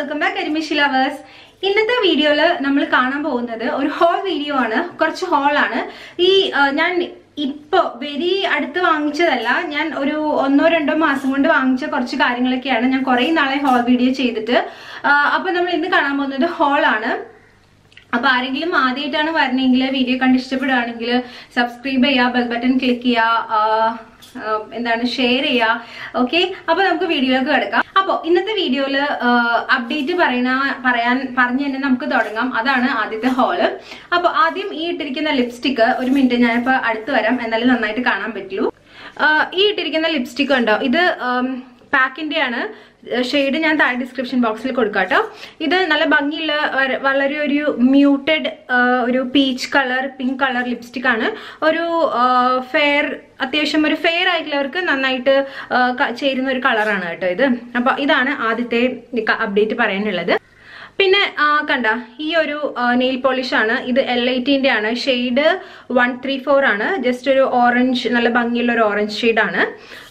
Welcome back കരിമിഷി lovers ഇന്നത്തെ വീഡിയോയിൽ നമ്മൾ കാണാൻ പോകുന്നത് ഒരു ഹോൾ വീഡിയോ ആണ് കുറച്ച് ഹോളാണ് ഈ ആ, ഞാൻ ഇപ്പൊ വെരി അടുത്ത് വാങ്ങിച്ചതല്ല ഞാൻ ഒരു ഒന്നോ രണ്ടോ മാസം കൊണ്ട് വാങ്ങിച്ച കുറച്ച് കാര്യങ്ങളൊക്കെയാണ് ഞാൻ കുറെ നാളെ ഹോൾ വീഡിയോ ചെയ്തിട്ട് ആ, അപ്പൊ നമ്മൾ ഇന്ന് കാണാൻ പോകുന്നത് ഹോളാണ് അപ്പൊ ആരെങ്കിലും ആദ്യമായിട്ടാണ് വരണമെങ്കിൽ വീഡിയോ കണ്ട് ഇഷ്ടപ്പെടുകയാണെങ്കിൽ സബ്സ്ക്രൈബ് ചെയ്യുക ബെൽ ബട്ടൺ ക്ലിക്ക് ചെയ്യുക ആ, ആ, എന്താണ് ഷെയർ ചെയ്യുക ഓക്കെ അപ്പൊ നമുക്ക് വീഡിയോയിലേക്ക് കിടക്കാം അപ്പോൾ ഇന്നത്തെ വീഡിയോയില് അപ്ഡേറ്റ് പറയണ പറയാൻ പറഞ്ഞു തന്നെ നമുക്ക് തുടങ്ങാം അതാണ് ആദ്യത്തെ ഹോള് അപ്പൊ ആദ്യം ഈ ഇട്ടിരിക്കുന്ന ലിപ്സ്റ്റിക്ക് ഒരു മിനിറ്റ് ഞാനിപ്പോ അടുത്ത് വരാം എന്നാലും നന്നായിട്ട് കാണാൻ പറ്റുള്ളൂ ആ, ഈ ഇട്ടിരിക്കുന്ന ലിപ്സ്റ്റിക് ഉണ്ടോ ഇത് പാക്കിന്റെ ആണ് ഷെയ്ഡ് ഞാൻ താഴെ ഡിസ്ക്രിപ്ഷൻ ബോക്സിൽ കൊടുക്കാം കേട്ടോ ഇത് നല്ല ഭംഗിയുള്ള വര- വളരെ ഒരു മ്യൂട്ടഡ് ഒരു peach colour pink colour lipstick ആണ് ഒരു ഫെയർ അത്യാവശ്യം ഒരു ഫെയർ ആയിട്ടുള്ളവർക്ക് നന്നായിട്ട് ആ, ക- ചേരുന്ന ഒരു കളറാണ് കേട്ടോ ഇത് അപ്പൊ ഇതാണ് ആദ്യത്തെ അപ്ഡേറ്റ് പറയാനുള്ളത് പിന്നെ ആ, കണ്ട ഈ ഒരു നെയിൽ പോളിഷ് ആണ് ഇത് എൽ ഐറ്റിന്റെ ആണ് ഷെയ്ഡ് വൺ ത്രീ ഫോർ ആണ് ജസ്റ്റ് ഒരു ഓറഞ്ച് നല്ല ഭംഗിയുള്ള ഒരു ഓറഞ്ച് ഷെയ്ഡാണ്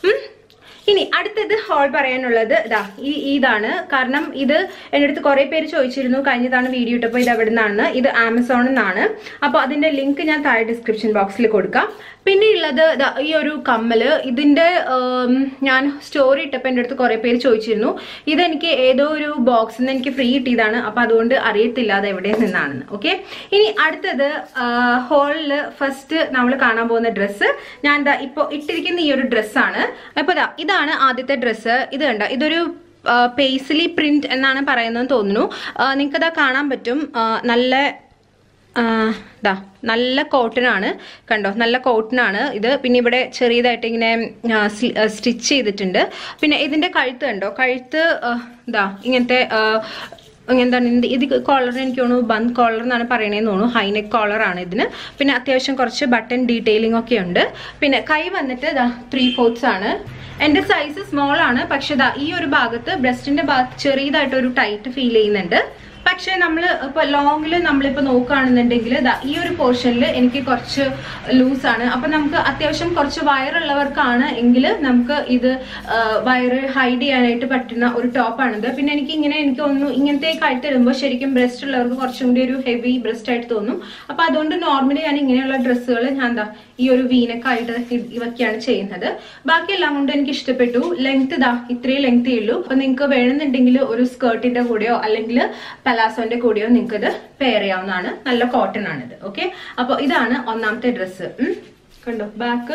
ഇനി അടുത്തത് ഹോൾ പറയാനുള്ളത് ഇതാ ഈ ഇതാണ് കാരണം ഇത് എൻ്റെ അടുത്ത് കുറെ പേര് ചോദിച്ചിരുന്നു കഴിഞ്ഞതാണ് വീഡിയോ ഇട്ടപ്പോൾ ഇത് എവിടെ നിന്നാണ് ഇത് ആമസോണിൽ നിന്നാണ് അപ്പോൾ അതിന്റെ ലിങ്ക് ഞാൻ താഴെ ഡിസ്ക്രിപ്ഷൻ ബോക്സിൽ കൊടുക്കാം പിന്നെ ഉള്ളത് ദാ ഈ ഒരു കമ്മല് ഇതിന്റെ ഉം, ഞാൻ സ്റ്റോറി ഇട്ടപ്പോൾ എൻ്റെ അടുത്ത് കുറെ പേര് ചോദിച്ചിരുന്നു ഇതെനിക്ക് ഏതോ ഒരു ബോക്സിൽ നിന്ന് എനിക്ക് ഫ്രീ കിട്ടിയതാണ് അപ്പോൾ അതുകൊണ്ട് അറിയത്തില്ല അത് എവിടെ നിന്നാണെന്ന് ഓക്കെ ഇനി അടുത്തത് ഹോളില് ഫസ്റ്റ് നമ്മൾ കാണാൻ പോകുന്ന ഡ്രസ്സ് ഞാൻ ദാ ഇപ്പോൾ ഇട്ടിരിക്കുന്ന ഈ ഒരു ഡ്രസ്സാണ് അപ്പോൾ ദാ ഇതാണ് ആദ്യത്തെ ഡ്രസ്സ് ഇത് കണ്ട ഇതൊരു പേസ്ലി പ്രിന്റ് എന്നാണ് പറയുന്നതെന്ന് തോന്നുന്നു നിങ്ങൾക്ക് ഇതാ കാണാൻ പറ്റും ആ, നല്ല ആ, ദാ നല്ല കോട്ടൺ ആണ് കണ്ടോ നല്ല കോട്ടൺ ആണ് ഇത് പിന്നെ ഇവിടെ ചെറിയതായിട്ട് ഇങ്ങനെ സ്റ്റിച്ച് ചെയ്തിട്ടുണ്ട് പിന്നെ ഇതിന്റെ കഴുത്ത് കണ്ടോ കഴുത്ത് ആ, ദാ ഇങ്ങനത്തെ ആ, എന്താണ് ഇത് ഇത് കോളറിന് എനിക്ക് തോന്നുന്നു ബന്ദ് കോളർ എന്നാണ് പറയണേന്ന് തോന്നുന്നു ഹൈനെക്ക് കോളർ ആണ് ഇതിന് പിന്നെ അത്യാവശ്യം കുറച്ച് ബട്ടൺ ഡീറ്റെയിലിംഗ് ഒക്കെ ഉണ്ട് പിന്നെ കൈ വന്നിട്ട് ദാ ത്രീ ഫോർത്ത്സ് ആണ് എന്റെ സൈസ് സ്മോൾ ആണ് പക്ഷെ ദാ ഈ ഒരു ഭാഗത്ത് ബ്രസ്റ്റിന്റെ ഭാഗത്ത് ചെറിയതായിട്ട് ഒരു ടൈറ്റ് ഫീൽ ചെയ്യുന്നുണ്ട് പക്ഷെ നമ്മൾ ഇപ്പൊ ലോങ്ങിൽ നമ്മളിപ്പോ നോക്കുകയാണെന്നുണ്ടെങ്കിൽ ദാ ഈ ഒരു പോർഷനിൽ എനിക്ക് കുറച്ച് ലൂസ് ആണ് അപ്പൊ നമുക്ക് അത്യാവശ്യം കുറച്ച് വയറുള്ളവർക്കാണ് എങ്കിൽ നമുക്ക് ഇത് ആ, വയറ് ഹൈഡ് ചെയ്യാനായിട്ട് പറ്റുന്ന ഒരു ടോപ്പാണിത് പിന്നെ എനിക്ക് ഇങ്ങനെ എനിക്ക് തോന്നുന്നു ഇങ്ങനത്തെ കഴുത്തിടുമ്പോൾ ശരിക്കും ബ്രസ്റ്റ് ഉള്ളവർക്ക് കുറച്ചും കൂടി ഒരു ഹെവി ബ്രസ്റ്റ് ആയിട്ട് തോന്നും അപ്പൊ അതുകൊണ്ട് നോർമലി ഞാൻ ഇങ്ങനെയുള്ള ഡ്രസ്സുകൾ ഞാൻ എന്താ ഈ ഒരു വീനക്കായിട്ട് ഇവയൊക്കെയാണ് ചെയ്യുന്നത് ബാക്കി എല്ലാം കൊണ്ട് എനിക്ക് ഇഷ്ടപ്പെട്ടു ലെങ്ത് ഇതാ ഇത്രയും ലെങ്തേ ഉള്ളൂ അപ്പൊ നിങ്ങൾക്ക് വേണമെന്നുണ്ടെങ്കിൽ ഒരു സ്കേർട്ടിന്റെ കൂടെയോ അല്ലെങ്കിൽ പലാസോന്റെ കൂടെയോ നിങ്ങൾക്ക് ഇത് പെയർ ചെയ്യാവുന്നതാണ് നല്ല കോട്ടൺ ആണിത് ഓക്കെ അപ്പൊ ഇതാണ് ഒന്നാമത്തെ ഡ്രസ്സ് കണ്ടോ ബാക്ക്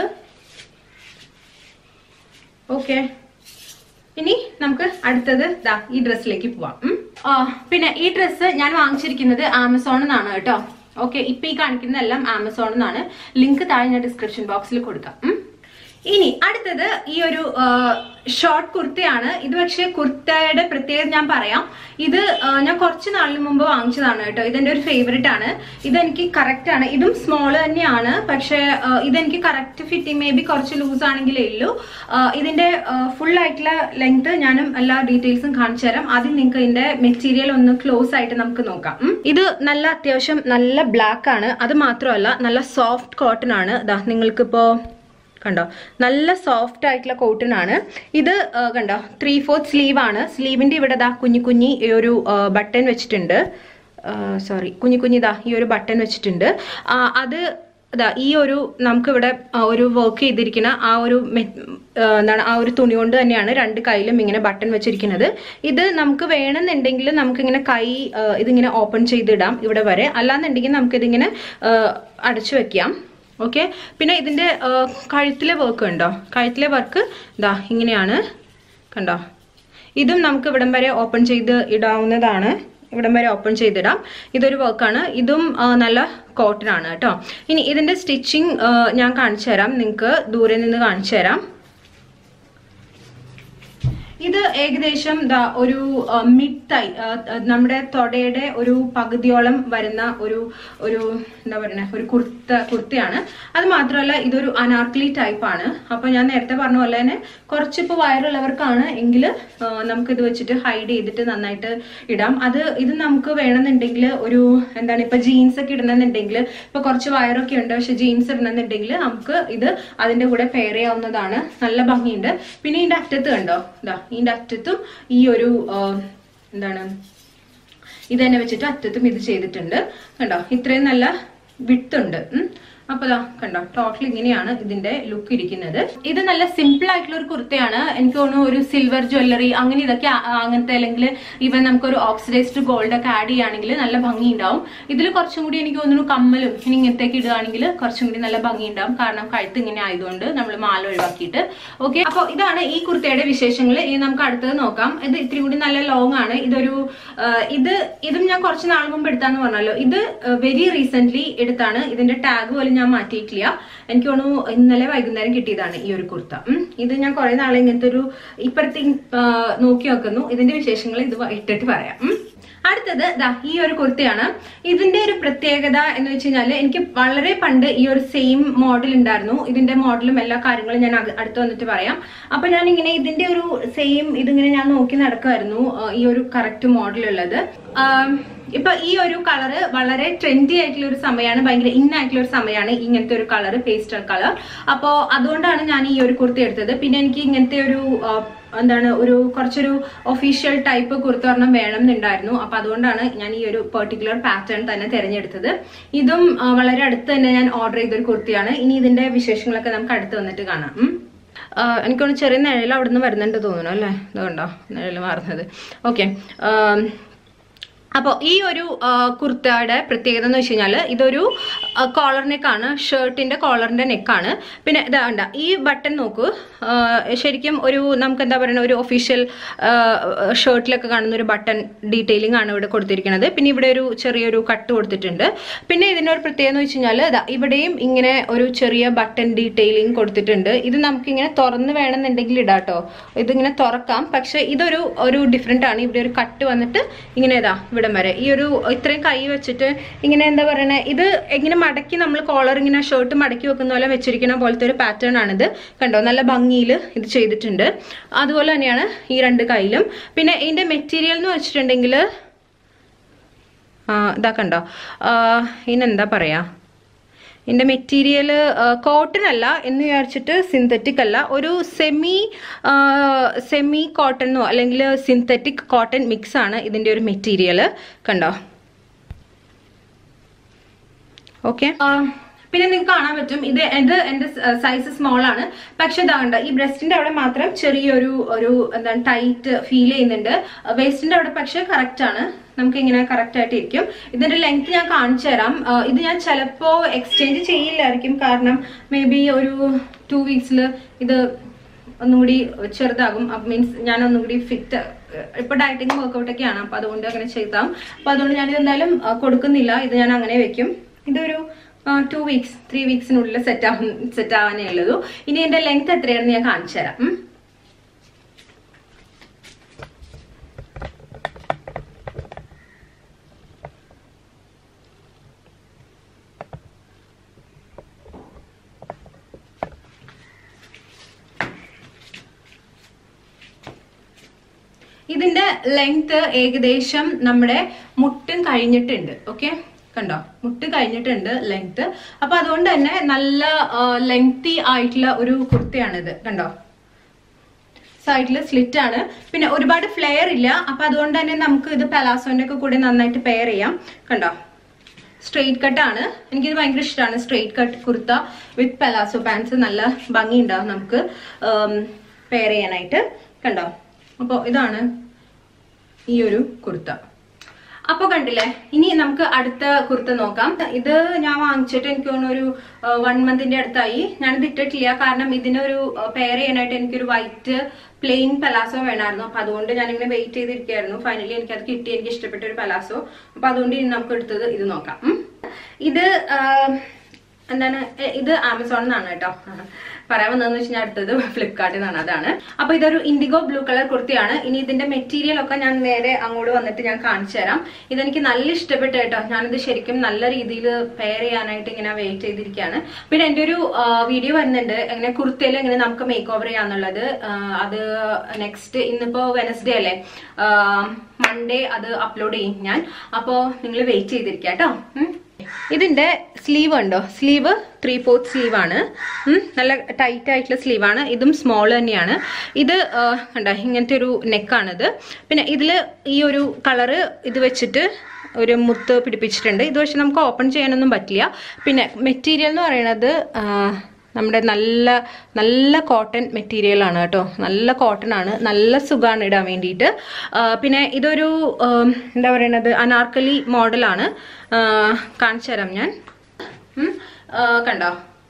ഓക്കെ ഇനി നമുക്ക് അടുത്തത് ദാ ഈ ഡ്രസ്സിലേക്ക് പോവാം ഉം. ആ, പിന്നെ ഈ ഡ്രസ്സ് ഞാൻ വാങ്ങിച്ചിരിക്കുന്നത് ആമസോണിൽ നിന്നാണ് കേട്ടോ ഓക്കെ ഇപ്പൊ ഈ കാണിക്കുന്നതെല്ലാം ആമസോണിൽ നിന്നാണ് ലിങ്ക് താഴെ ഞാൻ ഡിസ്ക്രിപ്ഷൻ ബോക്സിൽ കൊടുക്കാം ഉം. ഇനി അടുത്തത് ഈ ഒരു ഷോർട്ട് കുർത്തയാണ് ഇത് പക്ഷേ കുർത്തയുടെ പ്രത്യേകത ഞാൻ പറയാം ഇത് ആ, ഞാൻ കുറച്ച് നാളിന് മുമ്പ് വാങ്ങിച്ചതാണ് കേട്ടോ ഇതെന്റെ ഒരു ഫേവറേറ്റ് ആണ് ഇതെനിക്ക് കറക്റ്റ് ആണ് ഇതും സ്മോൾ തന്നെയാണ് പക്ഷേ ആ, ഇതെനിക്ക് കറക്റ്റ് ഫിറ്റിംഗ് മേ ബി കുറച്ച് ലൂസ് ആണെങ്കിലേ ഉള്ളൂ ആ, ഇതിന്റെ ഫുൾ ആയിട്ടുള്ള ലെങ്ത് ഞാനും എല്ലാ ഡീറ്റെയിൽസും കാണിച്ചു തരാം ആദ്യം നിങ്ങൾക്ക് ഇതിന്റെ മെറ്റീരിയൽ ഒന്ന് ക്ലോസ് ആയിട്ട് നമുക്ക് നോക്കാം ഉം. ഇത് നല്ല അത്യാവശ്യം നല്ല ബ്ലാക്ക് ആണ് അത് മാത്രമല്ല നല്ല സോഫ്റ്റ് കോട്ടൺ ആണ് ഇതാ നിങ്ങൾക്കിപ്പോ കണ്ടോ നല്ല സോഫ്റ്റ് ആയിട്ടുള്ള കോട്ടൺ ആണ് ഇത് ആ, കണ്ടോ ത്രീ ഫോർത്ത് സ്ലീവ് ആണ് സ്ലീവിന്റെ ഇവിടെ ദാ കുഞ്ഞി കുഞ്ഞി ഈ ഒരു ബട്ടൺ വെച്ചിട്ടുണ്ട് സോറി കുഞ്ഞി കുഞ്ഞി ദാ ഈ ഒരു ബട്ടൺ വെച്ചിട്ടുണ്ട് ആ, അത് ഇതാ ഈ ഒരു നമുക്കിവിടെ ആ, ഒരു വർക്ക് ചെയ്തിരിക്കുന്ന ആ ഒരു മെ- ആ, എന്താണ് ആ ഒരു തുണി കൊണ്ട് തന്നെയാണ് രണ്ട് കയ്യിലും ഇങ്ങനെ ബട്ടൺ വെച്ചിരിക്കുന്നത് ഇത് നമുക്ക് വേണമെന്നുണ്ടെങ്കിൽ നമുക്കിങ്ങനെ കൈ ആ, ഇതിങ്ങനെ ഓപ്പൺ ചെയ്തിടാം ഇവിടെ വരെ അല്ലാന്നുണ്ടെങ്കിൽ നമുക്കിതിങ്ങനെ ആ, അടച്ചു വെക്കാം ഓക്കെ പിന്നെ ഇതിൻ്റെ കഴുത്തിലെ വർക്ക് കണ്ടോ കഴുത്തിലെ വർക്ക് ഇതാ ഇങ്ങനെയാണ് കണ്ടോ ഇതും നമുക്ക് ഇവിടം വരെ ഓപ്പൺ ചെയ്ത് ഇടാവുന്നതാണ് ഇവിടം വരെ ഓപ്പൺ ചെയ്തിടാം ഇതൊരു വർക്കാണ് ഇതും ആ, നല്ല കോട്ടൺ ആണ് കേട്ടോ ഇനി ഇതിൻ്റെ സ്റ്റിച്ചിങ് ഞാൻ കാണിച്ചു തരാം നിങ്ങൾക്ക് ദൂരെ നിന്ന് കാണിച്ചു തരാം ഇത് ഏകദേശം ദാ ഒരു മിഡ് തൈ ആ, ആ, നമ്മുടെ തൊടയുടെ ഒരു പകുതിയോളം വരുന്ന ഒരു ഒരു എന്താ പറയുക ഒരു കുർത്ത കുർത്തയാണ് അത് മാത്രമല്ല ഇതൊരു അനാർക്കലി ടൈപ്പ് ആണ് അപ്പൊ ഞാൻ നേരത്തെ പറഞ്ഞ പോലെ തന്നെ കുറച്ചിപ്പോൾ വയറുള്ളവർക്കാണ് എങ്കിൽ നമുക്ക് ഇത് വെച്ചിട്ട് ഹൈഡ് ചെയ്തിട്ട് നന്നായിട്ട് ഇടാം അത് ഇത് നമുക്ക് വേണമെന്നുണ്ടെങ്കിൽ ഒരു എന്താണ് ഇപ്പൊ ജീൻസ് ഒക്കെ ഇടണമെന്നുണ്ടെങ്കിൽ ഇപ്പൊ കുറച്ച് വയറൊക്കെ ഉണ്ട് പക്ഷെ ജീൻസ് ഇടണമെന്നുണ്ടെങ്കിൽ നമുക്ക് ഇത് അതിന്റെ കൂടെ പെയർ ചെയ്യാവുന്നതാണ് നല്ല ഭംഗിയുണ്ട് പിന്നെ ഇതിന്റെ അറ്റത്ത് കണ്ടോ ഇതാ ഇതിന്റെ അറ്റത്തും ഈ ഒരു ആ, എന്താണ് ഇത് തന്നെ വെച്ചിട്ട് അറ്റത്തും ഇത് ചെയ്തിട്ടുണ്ട് കണ്ടോ ഇത്രയും നല്ല വിട്ട് ഉണ്ട് അപ്പൊ ദാ കണ്ടോ ടോട്ടൽ ഇങ്ങനെയാണ് ഇതിന്റെ ലുക്ക് ഇരിക്കുന്നത് ഇത് നല്ല സിമ്പിൾ ആയിട്ടുള്ള ഒരു കുർത്തയാണ് എനിക്ക് തോന്നുന്നു ഒരു സിൽവർ ജ്വല്ലറി അങ്ങനെ ഇതൊക്കെ ആ- അങ്ങനത്തെ അല്ലെങ്കിൽ ഇവൻ നമുക്കൊരു ഓക്സിഡൈസ്ഡ് ഗോൾഡ് ഒക്കെ ആഡ് ചെയ്യുകയാണെങ്കിൽ നല്ല ഭംഗി ഉണ്ടാവും ഇതിൽ കുറച്ചും കൂടി എനിക്ക് തോന്നുന്നു കമ്മലും ഇനി ഇങ്ങനത്തേക്ക് ഇടുകയാണെങ്കിൽ കുറച്ചും കൂടി നല്ല ഭംഗി ഉണ്ടാവും കാരണം കഴുത്ത് ഇങ്ങനെ ആയതുകൊണ്ട് നമ്മൾ മാല ഒഴിവാക്കിയിട്ട് ഓക്കെ അപ്പോൾ ഇതാണ് ഈ കുർത്തയുടെ വിശേഷങ്ങൾ ഇനി നമുക്ക് അടുത്തത് നോക്കാം ഇത് ഇത്തിരി കൂടി നല്ല ലോങ് ആണ് ഇതൊരു ആ, ഇത് ഇതും ഞാൻ കുറച്ച് നാൾ മുമ്പ് എടുത്താന്ന് പറഞ്ഞല്ലോ ഇത് വെരി റീസെന്റ് എടുത്താണ് ഇതിന്റെ ടാഗ് പോലും ഞാൻ മാറ്റിയിട്ടില്ല എനിക്ക് തോന്നുന്നു ഇന്നലെ വൈകുന്നേരം കിട്ടിയതാണ് ഈ ഒരു കുർത്ത ഉം. ഇത് ഞാൻ കുറെ നാളെ ഇങ്ങനത്തെ ഒരു ഇപ്പഴത്തെ ആ, നോക്കി നോക്കുന്നു ഇതിന്റെ വിശേഷങ്ങൾ ഇത് വ- ഇട്ടിട്ട് പറയാം ഉം. അടുത്തത് ദാ ഈ ഒരു കുർത്തയാണ് ഇതിന്റെ ഒരു പ്രത്യേകത എന്ന് വെച്ച് കഴിഞ്ഞാല് എനിക്ക് വളരെ പണ്ട് ഈ ഒരു സെയിം മോഡൽ ഉണ്ടായിരുന്നു ഇതിന്റെ മോഡലും എല്ലാ കാര്യങ്ങളും ഞാൻ അക- അടുത്ത് വന്നിട്ട് പറയാം അപ്പൊ ഞാൻ ഇങ്ങനെ ഇതിന്റെ ഒരു സെയിം ഇതിങ്ങനെ ഞാൻ നോക്കി നടക്കുമായിരുന്നു ആ, ഈ ഒരു കറക്റ്റ് മോഡൽ ഉള്ളത് ആം, ഇപ്പൊ ഈ ഒരു കളറ് വളരെ ട്രെൻഡി ആയിട്ടുള്ള ഒരു സമയമാണ് ഭയങ്കര ഇൻ ആയിട്ടുള്ള ഒരു സമയമാണ് ഇങ്ങനത്തെ ഒരു കളർ പേസ്റ്റൽ കളർ അപ്പോ അതുകൊണ്ടാണ് ഞാൻ ഈ ഒരു കുർത്തി എടുത്തത് പിന്നെ എനിക്ക് ഇങ്ങനത്തെ ഒരു ആ, എന്താണ് ഒരു കുറച്ചൊരു ഒഫീഷ്യൽ ടൈപ്പ് കുർത്ത ഒരെണ്ണം വേണം എന്നുണ്ടായിരുന്നു അപ്പൊ അതുകൊണ്ടാണ് ഞാൻ ഈ ഒരു പെർട്ടിക്കുലർ പാറ്റേൺ തന്നെ തിരഞ്ഞെടുത്തത് ഇതും ആ, വളരെ അടുത്ത് തന്നെ ഞാൻ ഓർഡർ ചെയ്തൊരു കുർത്തിയാണ് ഇനി ഇതിന്റെ വിശേഷങ്ങളൊക്കെ നമുക്ക് അടുത്ത് വന്നിട്ട് കാണാം ഉം. ആ, എനിക്കൊന്ന് ചെറിയ നിഴൽ അവിടെ നിന്ന് വരുന്നുണ്ട് തോന്നുന്നു അല്ലേ ഇതുകൊണ്ടോ നിഴൽ മാറുന്നത് ഓക്കെ അപ്പോൾ ഈ ഒരു ആ, കുർത്തയുടെ പ്രത്യേകത എന്ന് വെച്ച് കഴിഞ്ഞാൽ ഇതൊരു കോളർ നെക്കാണ് ഷർട്ടിന്റെ കോളറിന്റെ നെക്കാണ് പിന്നെ ഇതാ കണ്ട ഈ ബട്ടൺ നോക്കൂ ആ, ശരിക്കും ഒരു നമുക്ക് എന്താ പറയുക ഒരു ഒഫീഷ്യൽ ഷർട്ടിലൊക്കെ കാണുന്ന ഒരു ബട്ടൺ ഡീറ്റെയിലിംഗ് ആണ് ഇവിടെ കൊടുത്തിരിക്കുന്നത് പിന്നെ ഇവിടെ ഒരു ചെറിയൊരു കട്ട് കൊടുത്തിട്ടുണ്ട് പിന്നെ ഇതിനൊരു പ്രത്യേകത എന്ന് വെച്ച് കഴിഞ്ഞാൽ ഇതാ ഇവിടെയും ഇങ്ങനെ ഒരു ചെറിയ ബട്ടൺ ഡീറ്റെയിലിംഗ് കൊടുത്തിട്ടുണ്ട് ഇത് നമുക്കിങ്ങനെ തുറന്ന് വേണമെന്നുണ്ടെങ്കിൽ ഇടാം കേട്ടോ ഇതിങ്ങനെ തുറക്കാം പക്ഷെ ഇതൊരു ഒരു ഡിഫറെൻ്റ് ആണ് ഇവിടെ ഒരു കട്ട് വന്നിട്ട് ഇങ്ങനെ ഇതാ ഇവിടം വരെ ഈ ഒരു ഇത്രയും കൈ വെച്ചിട്ട് ഇങ്ങനെ എന്താ പറയണേ ഇത് എങ്ങനെ മടക്കി നമ്മൾ കോളർ ഇങ്ങനെ ഷർട്ട് മടക്കി വെക്കുന്ന പോലെ വെച്ചിരിക്കുന്ന പോലത്തെ ഒരു പാറ്റേൺ ആണിത് കണ്ടോ നല്ല ഭംഗിയിൽ ഇത് ചെയ്തിട്ടുണ്ട് അതുപോലെ തന്നെയാണ് ഈ രണ്ട് കൈയിലും പിന്നെ ഇതിന്റെ മെറ്റീരിയൽ എന്ന് വെച്ചിട്ടുണ്ടെങ്കിൽ ഇതാ കണ്ടോ ഇതിനെന്താ പറയാ ഇതിന്റെ മെറ്റീരിയൽ കോട്ടൺ അല്ല എന്ന് വിചാരിച്ചിട്ട് സിന്തറ്റിക് അല്ല ഒരു സെമി സെമി കോട്ടണോ അല്ലെങ്കിൽ സിന്തറ്റിക് കോട്ടൺ മിക്സ് ആണ് ഇതിന്റെ ഒരു മെറ്റീരിയൽ കണ്ടോ ഓക്കെ പിന്നെ നിങ്ങൾക്ക് കാണാൻ പറ്റും ഇത് ഇത് എന്റെ സൈസ് സ്മോൾ ആണ് പക്ഷെ ഇതാണ്ട് ഈ ബ്രസ്റ്റിന്റെ അവിടെ മാത്രം ചെറിയൊരു ഒരു എന്താണ് ടൈറ്റ് ഫീൽ ചെയ്യുന്നുണ്ട് വേസ്റ്റിന്റെ അവിടെ പക്ഷെ കറക്റ്റ് ആണ് നമുക്ക് ഇങ്ങനെ കറക്റ്റ് ആയിട്ട് ഇരിക്കും ഇതിന്റെ ലെങ്ത് ഞാൻ കാണിച്ചു തരാം ആ, ഇത് ഞാൻ ചിലപ്പോ എക്സ്ചേഞ്ച് ചെയ്യില്ലായിരിക്കും കാരണം മേ ബി ഒരു ടു വീക്സിൽ ഇത് ഒന്നും കൂടി ചെറുതാകും മീൻസ് ഞാൻ ഒന്നും കൂടി ഫിറ്റ് ഇപ്പൊ ഡയറ്റിംഗ് വർക്കൗട്ട് ഒക്കെയാണ് അപ്പൊ അതുകൊണ്ട് അങ്ങനെ ചെയ്താം അപ്പൊ അതുകൊണ്ട് ഞാൻ എന്തായാലും ആ, കൊടുക്കുന്നില്ല ഇത് ഞാൻ അങ്ങനെ വെക്കും ഇതൊരു ടു വീക്സ് ത്രീ വീക്സിനുള്ളിൽ സെറ്റ് ആവും സെറ്റ് ആവാനേ ഉള്ളൂ ഇനി എന്റെ ലെങ്ത് എത്രയാണെന്ന് ഞാൻ കാണിച്ചു തരാം ഉം. ഇതിന്റെ ലെങ്ത് ഏകദേശം നമ്മുടെ മുട്ടും കഴിഞ്ഞിട്ടുണ്ട് ഓക്കെ കണ്ടോ മുട്ട് കഴിഞ്ഞിട്ടുണ്ട് ലെങ്ത് അപ്പൊ അതുകൊണ്ട് തന്നെ നല്ല ലെങ്തി ആയിട്ടുള്ള ഒരു കുർത്തയാണിത് കണ്ടോ സൈഡിൽ സ്ലിറ്റ് ആണ് പിന്നെ ഒരുപാട് ഫ്ലെയർ ഇല്ല അപ്പൊ അതുകൊണ്ട് തന്നെ നമുക്ക് ഇത് പലാസോന്റെ ഒക്കെ കൂടെ നന്നായിട്ട് പെയർ ചെയ്യാം കണ്ടോ സ്ട്രെയിറ്റ് കട്ട് ആണ് എനിക്കിത് ഭയങ്കര ഇഷ്ടമാണ് straight cut kurta with palazzo pants നല്ല ഭംഗി ഉണ്ടാവും നമുക്ക് പെയർ ചെയ്യാനായിട്ട് കണ്ടോ അപ്പോൾ ഇതാണ് ഈ ഒരു കുർത്ത അപ്പൊ കണ്ടില്ലേ ഇനി നമുക്ക് അടുത്ത കുർത്ത നോക്കാം ഇത് ഞാൻ വാങ്ങിച്ചിട്ട് എനിക്ക് തോന്നുന്നു ഒരു വൺ മന്തിന്റെ അടുത്തായി ഞാനിത് ഇട്ടിട്ടില്ല കാരണം ഇതിനൊരു പെയർ ചെയ്യാനായിട്ട് എനിക്കൊരു വൈറ്റ് പ്ലെയിൻ പലാസോ വേണമായിരുന്നു അപ്പൊ അതുകൊണ്ട് ഞാനിങ്ങനെ വെയിറ്റ് ചെയ്തിരിക്കുകയായിരുന്നു ഫൈനലി എനിക്ക് അത് കിട്ടി എനിക്ക് ഇഷ്ടപ്പെട്ട ഒരു പലാസോ അപ്പൊ അതുകൊണ്ട് ഇനി നമുക്ക് എടുത്തത് ഇത് നോക്കാം ഉം. ഇത് ആ, എന്താണ് എ, ഇത് ആമസോണിൽ നിന്നാണ് കേട്ടോ പറയാൻ വന്നതെന്ന് വെച്ചാൽ അടുത്തത് ഫ്ലിപ്കാർട്ടിൽ നിന്നാണ് അതാണ് അപ്പൊ ഇതൊരു ഇൻഡിഗോ ബ്ലൂ കളർ കുർത്തിയാണ് ഇനി ഇതിന്റെ മെറ്റീരിയൽ ഒക്കെ ഞാൻ നേരെ അങ്ങോട്ട് വന്നിട്ട് ഞാൻ കാണിച്ചു തരാം ഇതെനിക്ക് നല്ല ഇഷ്ടപ്പെട്ടു കേട്ടോ ഞാനിത് ശരിക്കും നല്ല രീതിയിൽ പെയർ ചെയ്യാനായിട്ട് ഇങ്ങനെ വെയിറ്റ് ചെയ്തിരിക്കുകയാണ് പിന്നെ എൻ്റെ ഒരു വീഡിയോ വരുന്നുണ്ട് എങ്ങനെ കുർത്തയിൽ എങ്ങനെ നമുക്ക് മേക്ക് ഓവർ ചെയ്യാന്നുള്ളത് ആ, അത് നെക്സ്റ്റ് ഇന്നിപ്പോ വെനസ്ഡേ അല്ലേ മൺഡേ അത് അപ്ലോഡ് ചെയ്യും ഞാൻ അപ്പോൾ നിങ്ങൾ വെയിറ്റ് ചെയ്തിരിക്കുക കേട്ടോ ഉം. ഇതിന്റെ സ്ലീവ് ഉണ്ടോ സ്ലീവ് ത്രീ ഫോർത്ത് സ്ലീവ് ആണ് ഉം, നല്ല ടൈറ്റ് ആയിട്ടുള്ള സ്ലീവ് ആണ് ഇതും സ്മോൾ തന്നെയാണ് ഇത് കണ്ട ഇങ്ങനത്തെ ഒരു നെക്കാണിത് പിന്നെ ഇതിൽ ഈ ഒരു കളറ് ഇത് വെച്ചിട്ട് ഒരു മുത്ത് പിടിപ്പിച്ചിട്ടുണ്ട് ഇത് പക്ഷെ നമുക്ക് ഓപ്പൺ ചെയ്യാനൊന്നും പറ്റില്ല പിന്നെ മെറ്റീരിയൽ എന്ന് പറയുന്നത് ആ, നമ്മുടെ നല്ല നല്ല കോട്ടൺ മെറ്റീരിയൽ ആണ് കേട്ടോ നല്ല കോട്ടൺ ആണ് നല്ല സുഖമാണ് ഇടാൻ വേണ്ടിയിട്ട് ആ, പിന്നെ ഇതൊരു ആ, എന്താ പറയണത് അനാർക്കലി മോഡലാണ് കാണിച്ചു തരാം ഞാൻ ഉം, ആ, കണ്ടോ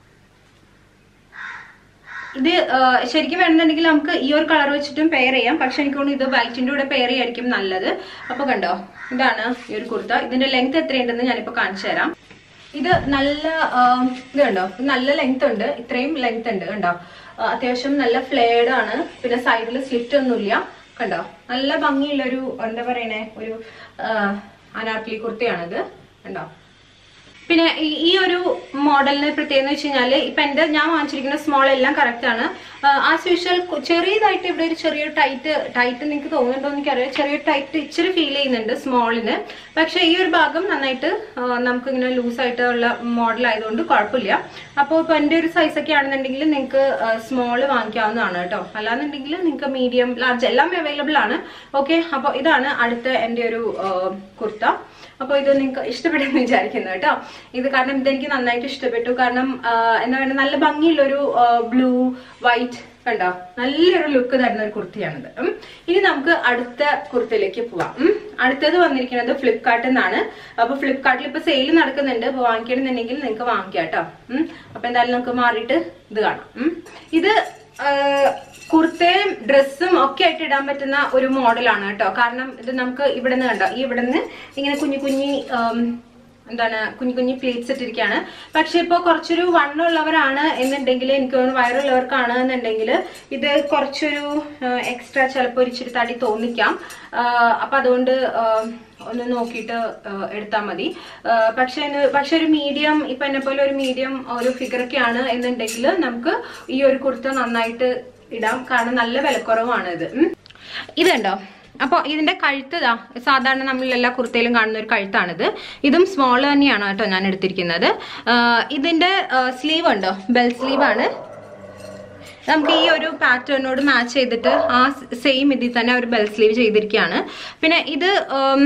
ഇത് ആ, ശരിക്കും വേണമെന്നുണ്ടെങ്കിൽ നമുക്ക് ഈ ഒരു കളർ വെച്ചിട്ടും പെയർ ചെയ്യാം പക്ഷെ എനിക്ക് തോന്നുന്നു ഇത് വൈറ്റിന്റെ കൂടെ പെയർ ചെയ്യായിരിക്കും നല്ലത് അപ്പൊ കണ്ടോ ഇതാണ് ഈ ഒരു കുർത്ത ഇതിന്റെ ലെങ്ത് എത്രയുണ്ടെന്ന് ഞാനിപ്പോ കാണിച്ചു തരാം ഇത് നല്ല ആ, ഇത് കണ്ടോ ഇത് നല്ല ലെങ്ത് ഉണ്ട് ഇത്രയും ലെങ്ത് ഉണ്ട് കണ്ടോ ആ, അത്യാവശ്യം നല്ല ഫ്ലെയർഡ് ആണ് പിന്നെ സൈഡിൽ സ്ലിറ്റ് ഒന്നുമില്ല കണ്ടോ നല്ല ഭംഗിയുള്ള ഒരു എന്താ പറയണേ ഒരു ആ, അനാർക്കലി കുർത്തയാണിത് കണ്ടോ പിന്നെ ഈ- ഈ ഒരു മോഡലിന് പ്രത്യേകത വെച്ച് കഴിഞ്ഞാല് ഇപ്പൊ എന്റെ ഞാൻ വാങ്ങിച്ചിരിക്കുന്ന സ്മോൾ എല്ലാം കറക്റ്റ് ആണ് ആസ് യൂഷ്വൽ ചെറിയതായിട്ട് ഇവിടെ ഒരു ചെറിയ ടൈറ്റ് ടൈറ്റ് നിങ്ങൾക്ക് തോന്നുന്നുണ്ടോ എന്ന് എനിക്കറിയാം ചെറിയ ടൈറ്റ് ഇച്ചിരി ഫീൽ ചെയ്യുന്നുണ്ട് സ്മോളിന് പക്ഷെ ഈ ഒരു ഭാഗം നന്നായിട്ട് ആ, നമുക്ക് ഇങ്ങനെ ലൂസ് ആയിട്ടുള്ള മോഡൽ ആയതുകൊണ്ട് കുഴപ്പമില്ല അപ്പോൾ ഇപ്പൊ എന്റെ ഒരു സൈസ് ഒക്കെ ആണെന്നുണ്ടെങ്കിൽ നിങ്ങൾക്ക് സ്മോൾ വാങ്ങിക്കാവുന്നതാണ് കേട്ടോ അല്ലാന്നുണ്ടെങ്കിൽ നിങ്ങൾക്ക് മീഡിയം ലാർജ് എല്ലാം അവൈലബിൾ ആണ് ഓക്കെ അപ്പോൾ ഇതാണ് അടുത്ത എൻ്റെ ഒരു ആ, കുർത്ത അപ്പോൾ ഇത് നിങ്ങൾക്ക് ഇഷ്ടപ്പെടുമെന്ന് വിചാരിക്കുന്നു കേട്ടോ ഇത് കാരണം ഇതെനിക്ക് നന്നായിട്ട് ഇഷ്ടപ്പെട്ടു കാരണം ആ, എന്താ പറയുക നല്ല ഭംഗിയുള്ളൊരു ബ്ലൂ വൈറ്റ് കണ്ടോ നല്ലൊരു ലുക്ക് തരുന്ന ഒരു കുർത്തിയാണിത് ഉം. ഇനി നമുക്ക് അടുത്ത കുർത്തിയിലേക്ക് പോവാം ഉം. അടുത്തത് വന്നിരിക്കുന്നത് ഫ്ലിപ്കാർട്ടിൽ നിന്നാണ് അപ്പൊ ഫ്ലിപ്കാർട്ടിൽ ഇപ്പൊ സെയിൽ നടക്കുന്നുണ്ട് അപ്പൊ വാങ്ങിക്കണമെന്നുണ്ടെങ്കിൽ നിങ്ങൾക്ക് വാങ്ങിക്കാം കേട്ടോ ഉം. അപ്പൊ എന്തായാലും നമുക്ക് മാറിയിട്ട് ഇത് കാണാം ഉം. ഇത് ആ, കുർത്തയും ഡ്രസ്സും ഒക്കെ ആയിട്ട് ഇടാൻ പറ്റുന്ന ഒരു മോഡലാണ് കേട്ടോ കാരണം ഇത് നമുക്ക് ഇവിടെ നിന്ന് കണ്ടോ ഈ ഇവിടെ നിന്ന് ഇങ്ങനെ കുഞ്ഞു കുഞ്ഞി ആം, എന്താണ് കുഞ്ഞു കുഞ്ഞു പ്ലേറ്റ്സ് ഇട്ടിരിക്കുകയാണ് പക്ഷെ ഇപ്പോൾ കുറച്ചൊരു വണ്ണുള്ളവരാണ് എന്നുണ്ടെങ്കിൽ എനിക്ക് തോന്നുന്നു വയറുള്ളവർക്കാണ് എന്നുണ്ടെങ്കിൽ ഇത് കുറച്ചൊരു എക്സ്ട്രാ ചിലപ്പോൾ ഒരു ഇച്ചിരി തടി തോന്നിക്കാം ആ, അപ്പൊ അതുകൊണ്ട് ആ, ഒന്ന് നോക്കിയിട്ട് എടുത്താൽ മതി ആ, പക്ഷെ ഇത്- പക്ഷെ ഒരു മീഡിയം ഇപ്പൊ എന്നെ പോലെ ഒരു മീഡിയം ഒരു ഫിഗർ ഒക്കെയാണ് എന്നുണ്ടെങ്കിൽ നമുക്ക് ഈ ഒരു കുർത്ത നന്നായിട്ട് ഇടാം കാരണം നല്ല വിലക്കുറവാണ് ഇത് ഉം. ഇത് കണ്ടോ അപ്പോൾ ഇതിന്റെ കഴുത്ത് ഇതാ സാധാരണ നമ്മൾ എല്ലാ കുർത്തയിലും കാണുന്ന ഒരു കഴുത്താണിത് ഇതും സ്മോൾ തന്നെയാണ് കേട്ടോ ഞാൻ എടുത്തിരിക്കുന്നത് ആ, ഇതിന്റെ സ്ലീവ് ഉണ്ടോ ബെൽ സ്ലീവ് ആണ് നമുക്ക് ഈ ഒരു പാറ്റേണിനോട് മാച്ച് ചെയ്തിട്ട് ആ സെയിം ഇതിൽ തന്നെ ഒരു ബെൽ സ്ലീവ് ചെയ്തിരിക്കുകയാണ് പിന്നെ ഇത് ഉം,